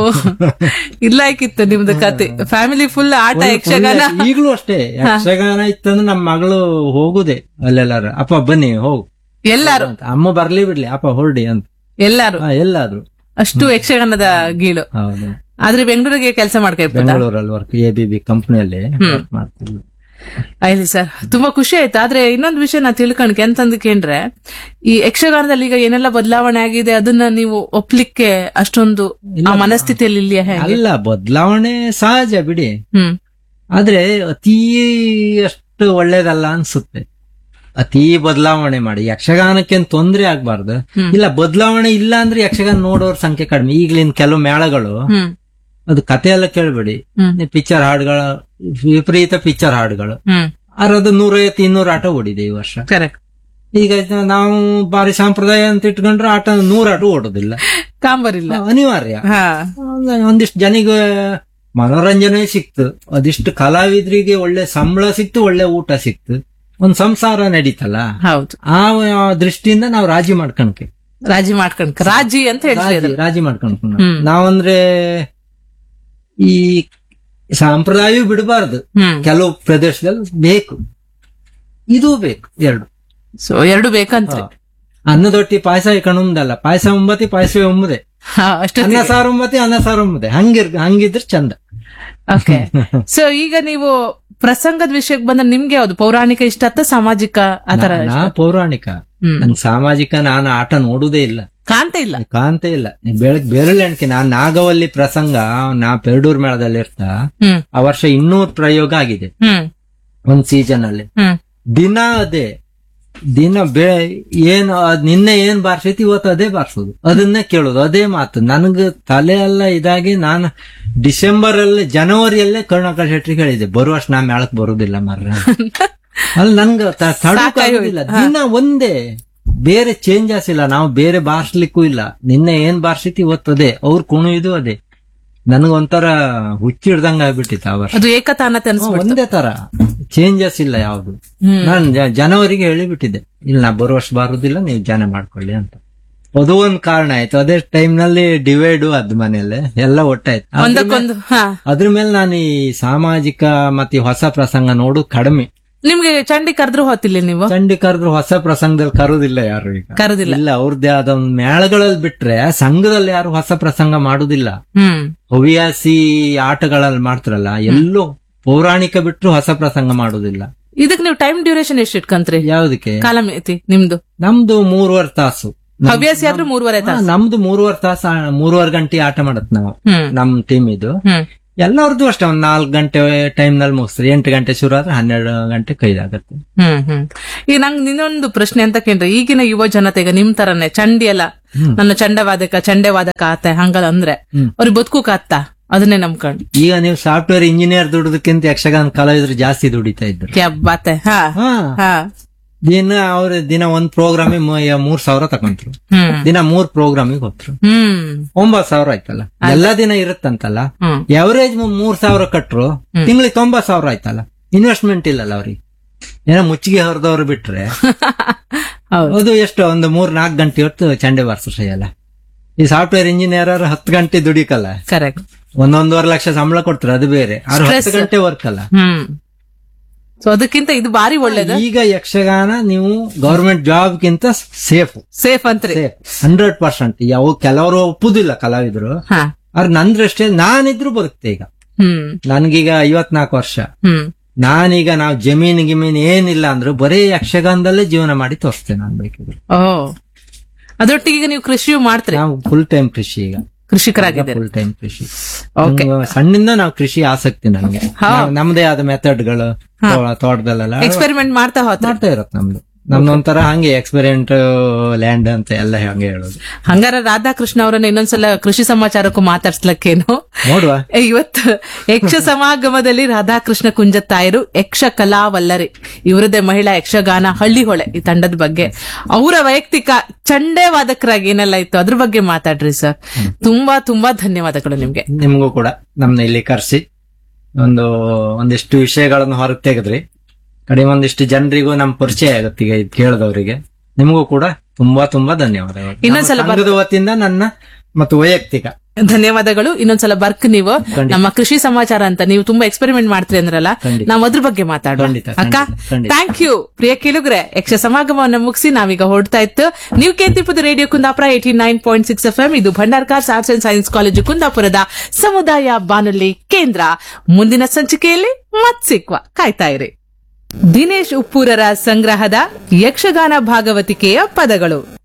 ಇಲ್ಲ ಆಯ್ಕಿತ್ತು ನಿಮ್ದು ಕತೆ ಫ್ಯಾಮಿಲಿ ಫುಲ್ ಆಟ ಯಕ್ಷಗಾನ ಈಗ್ಲೂ ಅಷ್ಟೇ ಯಕ್ಷಗಾನ ಇತ್ತಂದ್ರೆ ನಮ್ಮ ಮಗಳು ಹೋಗುದೇ ಅಲ್ಲೆಲ್ಲಾರ ಅಪ್ಪ ಬನ್ನಿ ಹೋಗು ಎಲ್ಲಾರು ಅಂತ ಅಮ್ಮ ಬರ್ಲಿ ಬಿಡ್ಲಿ ಅಪ್ಪ ಹೊರಡಿ ಅಂತ ಎಲ್ಲಾರು ಹಾ, ಎಲ್ಲಾದ್ರು ಅಷ್ಟು ಯಕ್ಷಗಾನದ ಗೀಳು ಹೌದು ಆದ್ರೆ ಬೆಂಗಳೂರಿಗೆ ಕೆಲಸ ಮಾಡ್ಕೊಳ್ಬೋದಾ ಬೆಂಗಳೂರಲ್ಲಿ ವರ್ಕ್ ಎ ಬಿ ಬಿ ಕಂಪ್ನಿಯಲ್ಲಿ ವರ್ಕ್ ಮಾಡ್ತಿದ್ವಿ ಆಯ್ಲಿ ಸರ್ ತುಂಬಾ ಖುಷಿ ಆಯ್ತು ಆದ್ರೆ ಇನ್ನೊಂದು ವಿಷಯ ನಾ ತಿಳ್ಕೊಂಡ್ಕೆ ಅಂತಂದಕ್ಕೇಂದ್ರೆ ಈ ಯಕ್ಷಗಾನದಲ್ಲಿ ಈಗ ಏನೆಲ್ಲ ಬದಲಾವಣೆ ಆಗಿದೆ ಅದನ್ನ ನೀವು ಒಪ್ಲಿಕ್ಕೆ ಅಷ್ಟೊಂದು ಆ ಮನಸ್ಥಿತಿಯಲ್ಲಿ ಇಲ್ಲಿಯ ಹೇಗೆ ಅಲ್ಲ ಬದಲಾವಣೆ ಸಹಜ ಬಿಡಿ ಹ್ಮ್ ಆದ್ರೆ ಅತೀ ಅಷ್ಟು ಒಳ್ಳೇದಲ್ಲ ಅನ್ಸುತ್ತೆ ಅತೀ ಬದಲಾವಣೆ ಮಾಡಿ ಯಕ್ಷಗಾನಕ್ಕೆ ತೊಂದ್ರೆ ಆಗ್ಬಾರ್ದು ಹ್ಮ್. ಇಲ್ಲ ಬದಲಾವಣೆ ಇಲ್ಲ ಅಂದ್ರೆ ಯಕ್ಷಗಾನ ನೋಡೋರ್ ಸಂಖ್ಯೆ ಕಡಿಮೆ ಈಗ್ಲಿನ ಕೆಲವು ಮೇಳಗಳು ಹ್ಮ್ ಅದು ಕತೆ ಎಲ್ಲ ಕೇಳ್ಬೇಡಿ ಹ್ಮ್ ಪಿಕ್ಚರ್ ಹಾಡುಗಳ ವಿಪರೀತ ಪಿಕ್ಚರ್ ಹಾಡುಗಳು ಹ್ಮ್ ಆದ್ರೆ ಅದು ನೂರೈವತ್ತು ಇನ್ನೂರು ಆಟ ಓಡಿದೆ ಈ ವರ್ಷ ಕರೆಕ್ಟ್ ಈಗ ನಾವು ಬಾರಿ ಸಂಪ್ರದಾಯ ಅಂತ ಇಟ್ಕೊಂಡ್ರೆ ಆಟ ನೂರು ಆಟ ಓಡೋದಿಲ್ಲ ಕಾಂಬರಿಲ್ಲ ಅನಿವಾರ್ಯ ಹಾ ಒಂದಿಷ್ಟು ಜನಿಗೆ ಮನೋರಂಜನೆ ಸಿಕ್ತು ಅದಿಷ್ಟು ಕಲಾವಿದರಿಗೆ ಒಳ್ಳೆ ಸಂಬಳ ಸಿಕ್ತು ಒಳ್ಳೆ ಊಟ ಸಿಕ್ತು ಒಂದ್ ಸಂಸಾರ ನಡೀತಲ್ಲ ಹೌದು ಆ ದೃಷ್ಟಿಯಿಂದ ನಾವು ರಾಜಿ ಮಾಡ್ಕೊಂಡ್ಕೆ ರಾಜಿ ಮಾಡ್ಕೊಂಡ್ ರಾಜಿ ಅಂತ ಹೇಳ್ತೀವಿ ರಾಜಿ ಅದನ್ನ. ರಾಜಿ ಮಾಡ್ಕೊಂಡ್ಕು ನಾವು. ಹ್ಮ್. ನಾವಂದ್ರೆ ಈ ಸಂಪ್ರದಾಯವೂ ಬಿಡಬಾರ್ದು ಹ್ಮ್ ಕೆಲವು ಪ್ರದೇಶದಲ್ಲಿ ಬೇಕು ಇದು ಬೇಕು ಎರಡು ಸೊ ಎರಡು ಬೇಕಂತ ಅನ್ನದೊಟ್ಟಿ ಪಾಯಸ ಇಕೊಂಡುಂದಲ್ಲ ಪಾಯಸ ಒಂಬತ್ತಿ ಪಾಯಸವೇ ಒಮ್ಮದೆ ಹಾ ಅಷ್ಟು ಅನ್ನ ಸಾರು ಒಂಬತ್ತಿ ಅನ್ನ ಸಾರು ಒಮ್ಮದೆ ಹಂಗಿರ್ ಹಂಗಿದ್ರೆ ಚಂದ ಓಕೆ ಸೊ ಈಗ ನೀವು ಪ್ರಸಂಗದ ವಿಷಯಕ್ಕೆ ಬಂದ್ರೆ ನಿಮ್ಗೆ ಯಾವ್ದು ಪೌರಾಣಿಕ ಇಷ್ಟ ಅಥವಾ ಸಾಮಾಜಿಕ ಆತರ ನಾ ಪೌರಾಣಿಕ ಹ್ಮ್ ನನ್ ಸಾಮಾಜಿಕ ನಾನು ಆಟ ನೋಡುದೇ ಇಲ್ಲ ಕಾಣ್ತಾ ಇಲ್ಲ ಕಾಂತ ಇಲ್ಲ ಬೆಳಗ್ ಬೆರಳೆಣ್ಕೆ ನಾನ್ ನಾಗವಲ್ಲಿ ಪ್ರಸಂಗ ನಾ ಪೆರಡೂರ್ ಮೇಳದಲ್ಲಿ ಇರ್ತಾ ಹ್ಮ್ ಆ ವರ್ಷ ಇನ್ನೂರು ಪ್ರಯೋಗ ಆಗಿದೆ ಹ್ಮ್ ಒಂದ್ ಸೀಸನ್ ಅಲ್ಲಿ ಹ್ಮ್ ದಿನ ಅದೇ ದಿನ ಬೆ ಏನು ಅದ್ ನಿನ್ನೆ ಏನ್ ಬಾರ್ಸೈತಿ ಇವತ್ತು ಅದೇ ಬಾರ್ಸೋದು ಅದನ್ನೇ ಕೇಳೋದು ಅದೇ ಮಾತು ನನಗ ತಲೆ ಎಲ್ಲ ಇದಾಗಿ ನಾನು ಡಿಸೆಂಬರ್ ಅಲ್ಲಿ ಜನವರಿಯಲ್ಲೇ ಕರುಣಾಕರ್ ಶೆಟ್ಟಿ ಹೇಳಿದೆ ಬರುವ ವರ್ಷ ನಾ ಮೇಳಕ್ ಬರುದಿಲ್ಲ ಮಾರ್ರೆ ಅಲ್ಲಿ ನನ್ಗ ತ- ತಡ್ಕೊಳಕ್ಕಾಗೋದಿಲ್ಲ. ದಿನ ಒಂದೇ ಬೇರೆ ಚೇಂಜಸ್ ಇಲ್ಲ ನಾವು ಬೇರೆ ಬಾರ್ಸ್ಲಿಕ್ಕೂ ಇಲ್ಲ ನಿನ್ನೆ ಏನ್ ಬಾರ್ಸಿತಿ ಇವತ್ತು ಅದೇ ಅವ್ರು ಕುಣಿಯುದು ಅದೇ ನನಗೊಂಥರ ಹುಚ್ಚಿಡ್ದಂಗ ಆಗ್ಬಿಟ್ಟಿತ್ತು ಆ ವರ್ಷ ಅದು ಏಕತಾನತೆ ಅನ್ಸ್ಬಿಡ್ತು ಒಂದೇ ತರ ಚೇಂಜಸ್ ಇಲ್ಲ ಯಾವ್ದು ಹ್ಮ್ ನಾನು ಜ- ಜನವರಿಗೆ ಹೇಳಿಬಿಟ್ಟಿದ್ದೆ ಇಲ್ಲ ನಾ ಬರೋ ವರ್ಷ ಬರುದಿಲ್ಲ ನೀವು ಜನ ಮಾಡ್ಕೊಳ್ಳಿ ಅಂತ ಅದು ಒಂದ್ ಕಾರಣ ಆಯ್ತು ಅದೇ ಟೈಮ್ ನಲ್ಲಿ ಡಿವೈಡ್ ಅದ್ ಮನೆಯಲ್ಲೇ ಎಲ್ಲ ಒಟ್ಟಾಯ್ತು ಅದ್ರ ಮೇಲೆ- ಒಂದಕ್ಕೊಂದು ಹಾ ಅದ್ರ ಮೇಲೆ ನಾನು ಈ ಸಾಮಾಜಿಕ ಮತ್ತೆ ಈ ಹೊಸ ಪ್ರಸಂಗ ನೋಡು ಕಡಿಮೆ ನಿಮ್ಗೆ ಚಂಡಿ ಕರೆದ್ರು ಹೋತಿಲ್ಲ ನೀವು ಚಂಡಿ ಕರೆದ್ರು ಹೊಸ ಪ್ರಸಂಗದಲ್ಲಿ ಕರುದಿಲ್ಲ ಯಾರು ಈಗ ಕರೆದಿಲ್ಲ ಇಲ್ಲ ಅವ್ರದ್ದೇ ಆದ ಒಂದು ಮೇಳಗಳಲ್ಲಿ ಬಿಟ್ರೆ ಸಂಘದಲ್ಲಿ ಯಾರು ಹೊಸ ಪ್ರಸಂಗ ಮಾಡುದಿಲ್ಲ ಹ್ಮ್ ಹವ್ಯಾಸಿ ಆಟಗಳಲ್ಲಿ ಮಾಡ್ತಾರಲ್ಲ ಎಲ್ಲೋ ಪೌರಾಣಿಕ ಬಿಟ್ರು ಹೊಸ ಪ್ರಸಂಗ ಮಾಡುದಿಲ್ಲ ಇದಕ್ ನೀವು ಟೈಮ್ ಡ್ಯೂರೇಷನ್ ಎಷ್ಟು ಇಟ್ಕಂತ್ರಿ ಯಾವ್ದಕ್ಕೆ ಕಾಲಮಿತಿ ನಿಮ್ದು ನಮ್ದು ಮೂರುವರೆ ತಾಸು ಹವ್ಯಾಸಿ ಆದ್ರೂ ಮೂರುವರೆ ಹಾ, ತಾಸು ನಮ್ದು ಮೂರುವರೆ ತಾಸು ಆ- ಮೂರುವರೆ ಗಂಟೆ ಆಟ ಮಾಡತ್ ನಾವು ಹ್ಮ್ ನಮ್ ಟೀಮ್ ಇದು ಹ್ಮ್ ಎಲ್ಲರದ್ದು ಅಷ್ಟೇ ಒಂದ್ ನಾಲ್ಕು ಗಂಟೆ ಟೈಮ್ ನಲ್ಲಿ ಮುಗಿಸ್ತಾರೆ ಎಂಟು ಗಂಟೆ ಶುರು ಆದ್ರೆ ಹನ್ನೆರಡು ಗಂಟೆ ಕೈದಾಗತ್ತೆ ಹ್ಮ್ ಹ್ಮ್ ಈಗ ನಂಗೆ ಇನ್ನೊಂದು ಪ್ರಶ್ನೆ ಅಂತ ಕೇಳ್ರಿ ಈಗಿನ ಯುವ ಜನತೆ ಈಗ ನಿಮ್ ತರನೇ ಚಂಡಿ ಎಲ್ಲ ನನ್ನ ಚಂಡವಾದಕ ಚಂಡೆವಾದಕ ಆತ ಹಂಗಲ್ಲ ಅಂದ್ರೆ ಅವ್ರಿಗೆ ಬದುಕುಕ್ ಆತ್ತ ಅದನ್ನೇ ನಂಬ್ಕೊಂಡು ಈಗ ನೀವು ಸಾಫ್ಟ್ವೇರ್ ಇಂಜಿನಿಯರ್ ದುಡಿದಕ್ಕಿಂತ ಯಕ್ಷಗಾನ ಕಲಾವಿದ್ರು ಜಾಸ್ತಿ ದುಡಿತಾ ಇದ್ರು ಕ್ಯಾ ಬಾತೆ ಹಾ ಹಾ ಹಾ ದಿನ ಅವ್ರ ದಿನ ಒಂದ್ ಪ್ರೋಗ್ರಾಮಿಗೆ ಮೂರ್ ಸಾವಿರ ತಗೊಂಡ್ರು ಹ್ಮ್ ದಿನ ಮೂರ್ ಪ್ರೋಗ್ರಾಮಿಗೆ ಹೋದ್ರು ಹ್ಮ್ ಒಂಬತ್ ಸಾವಿರ ಆಯ್ತಲ್ಲ ಎಲ್ಲಾ ದಿನ ಇರುತ್ತಂತಲ್ಲ ಹ್ಮ್ ಎವರೇಜ್ ಮೂರ್ ಸಾವಿರ ಕಟ್ರು ತಿಂಗಳಿಗೆ ತೊಂಬತ್ ಸಾವಿರ ಆಯ್ತಲ್ಲ ಇನ್ವೆಸ್ಟ್ಮೆಂಟ್ ಇಲ್ಲಲ್ಲ ಅವ್ರಿಗೆ ಏನೋ ಮುಚ್ಚಿಗೆ ಹೊರದವ್ರು ಬಿಟ್ರೆ ಹೌದು ಅದು ಎಷ್ಟು ಒಂದು ಮೂರ್ ನಾಲ್ಕು ಗಂಟೆ ಹೊತ್ತು ಚಂಡೆ ಬಾರಿಸಲ್ಲ ಈ ಸಾಫ್ಟ್ವೇರ್ ಇಂಜಿನಿಯರ್ ಹತ್ತು ಗಂಟೆ ದುಡಿಕಲ್ಲ ಕರೆಕ್ಟ್ ಒಂದೊಂದೂವರೆ ಲಕ್ಷ ಸಂಬಳ ಕೊಡ್ತಾರೆ ಅದು ಬೇರೆ ಅವ್ರು ಹತ್ತು Stress. ಗಂಟೆ ವರ್ಕ್ ಅಲ್ಲ ಹ್ಮ್ ಸೊ ಅದಕ್ಕಿಂತ ಇದು ಬಾರಿ ಒಳ್ಳೇದು ಈಗ ಯಕ್ಷಗಾನ ನೀವು ಗವರ್ಮೆಂಟ್ ಜಾಬ್ ಗಿಂತ ಸೇಫ್ ಸೇಫ್ ಅಂತ್ರಿ ಸೇಫ್ ಹಂಡ್ರೆಡ್ ಪರ್ಸೆಂಟ್ ಯಾವ ಕೆಲವರು ಒಪ್ಪುದಿಲ್ಲ ಕಲಾವಿದ್ರು ಹಾ ಅವ್ರ ನಂದ್ರಷ್ಟೇ ನಾನಿದ್ರು ಬದುಕ್ತೆ ಈಗ ಹ್ಮ್ ನನ್ಗೀಗ ಐವತ್ನಾಲ್ಕು ವರ್ಷ ಹ್ಮ್ ನಾನೀಗ ನಾವು ಜಮೀನ್ ಗಿಮೀನ್ ಏನಿಲ್ಲ ಅಂದ್ರು ಬರೀ ಯಕ್ಷಗಾನದಲ್ಲೇ ಜೀವನ ಮಾಡಿ ತೋರಿಸ್ತೇನೆ ನಾನು ಬೇಕಿದ್ರೆ ಓ ಅದರೊಟ್ಟಿಗೆ ಈಗ ನೀವು ಕೃಷಿಯು ಮಾಡ್ತೀರಿ ನಾವು ಫುಲ್ ಟೈಮ್ ಕೃಷಿ ಈಗ ಕೃಷಿಕರಾಗಿದ್ದೀರಿ ಫುಲ್ ಟೈಮ್ ಕೃಷಿ ಓಕೆ ನಂಗೆ ಸಣ್ಣಿಂದ ನಾವು ಕೃಷಿ ಆಸಕ್ತಿ ನನಗೆ ನಾವು ನಮ್ದೇ ಆದ ಮೆಥಡ್ಗಳು ತೋಟದಲ್ಲೆಲ್ಲ ಎಕ್ಸ್ಪೆರಿಮೆಂಟ್ ಮಾಡ್ತಾ ಹೋತ ಮಾಡ್ತಾ ಇರತ್ ನಮ್ದು ನಮ್ದೊಂಥರ ಹಂಗೆ ಎಕ್ಸ್ಪೆರಿಮೆಂಟ್ ಲ್ಯಾಂಡ್ ಅಂತ ಎಲ್ಲ ಹಂಗೆ ಹೇಳೋದು ಹಂಗಾರ ರಾಧಾಕೃಷ್ಣ ಅವರನ್ನ ಇನ್ನೊಂದ್ಸಲ ಕೃಷಿ ಸಮಾಚಾರಕ್ಕೂ ಮಾತಾಡ್ಸ್ಲಕ್ಕೇನು ನೋಡುವ ಇವತ್ತು ಯಕ್ಷ ಸಮಾಗಮದಲ್ಲಿ ರಾಧಾಕೃಷ್ಣ ಕುಂಜತ್ತಾಯರು ಯಕ್ಷ ಕಲಾವಲ್ಲರಿ ಇವರದೇ ಮಹಿಳಾ ಯಕ್ಷಗಾನ ಹಳ್ಳಿಹೊಳೆ ಈ ತಂಡದ ಬಗ್ಗೆ ಅವರ ವೈಯಕ್ತಿಕ ಚಂಡೆ ವಾದಕರಾಗಿ ಏನೆಲ್ಲ ಇತ್ತು ಅದ್ರ ಬಗ್ಗೆ ಮಾತಾಡ್ರಿ ಸರ್ ತುಂಬಾ ತುಂಬಾ ಧನ್ಯವಾದಗಳು ನಿಮ್ಗೆ ನಿಮ್ಗೂ ಕೂಡ ನಮ್ನ ಇಲ್ಲಿ ಕರ್ಸಿ ಒಂದು ಒಂದಿಷ್ಟು ವಿಷಯಗಳನ್ನು ಹೊರಗೆ ತೆಗೆದ್ರಿ ಕಡಿಮೆ ಒಂದಿಷ್ಟು ಜನರಿಗೂ ನಮ್ ಪರಿಚಯ ಆಗುತ್ತೆ ಈಗ ಇದು ಕೇಳಿದವರಿಗೆ ನಿಮಗೂ ಕೂಡ ತುಂಬಾ ತುಂಬಾ ಧನ್ಯವಾದಗಳು ಇನ್ನೊಂದ್ಸಲ ನಮ್ಮ ಸಂಘದ ವತಿಯಿಂದ ನನ್ನ ಮತ್ತು ವೈಯಕ್ತಿಕ ಧನ್ಯವಾದಗಳು ಇನ್ನೊಂದ್ಸಲ ಬರ್ಕ್ ನೀವು ಖಂಡಿತ. ನಮ್ಮ ಕೃಷಿ ಸಮಾಚಾರ ಅಂತ ನೀವು ತುಂಬಾ ಎಕ್ಸ್ಪೆರಿಮೆಂಟ್ ಮಾಡ್ತೀರಿ ಅಂದ್ರಲ್ಲ ಖಂಡಿತ. ನಾವು ಅದ್ರ ಬಗ್ಗೆ ಮಾತಾಡೋಣ ಖಂಡಿತ, ಅಕ್ಕ ಖಂಡಿತ, ಖಂಡಿತ. ಥ್ಯಾಂಕ್ ಯು ಪ್ರಿಯ ಕೇಳುಗ್ರೆ ಯಕ್ಷ ಸಮಾಗಮವನ್ನು ಮುಗಿಸಿ ನಾವೀಗ ಹೊರಡ್ತಾ ಇತ್ತು ನೀವು ಕೇಳ್ತಿಪ್ಪದು radio Kundapura eighty nine point six F M ಇದು Bhandarkars arts and science college ಕುಂದಾಪುರದ ಸಮುದಾಯ ಬಾನುಲಿ ಕೇಂದ್ರ ಮುಂದಿನ ಸಂಚಿಕೆಯಲ್ಲಿ ಮತ್ ಸಿಕ್ವ ಕಾಯ್ತಾ ಇರಿ ದಿನೇಶ್ ಉಪ್ಪೂರರ ಸಂಗ್ರಹದ ಯಕ್ಷಗಾನ ಭಾಗವತಿಕೆಯ ಪದಗಳು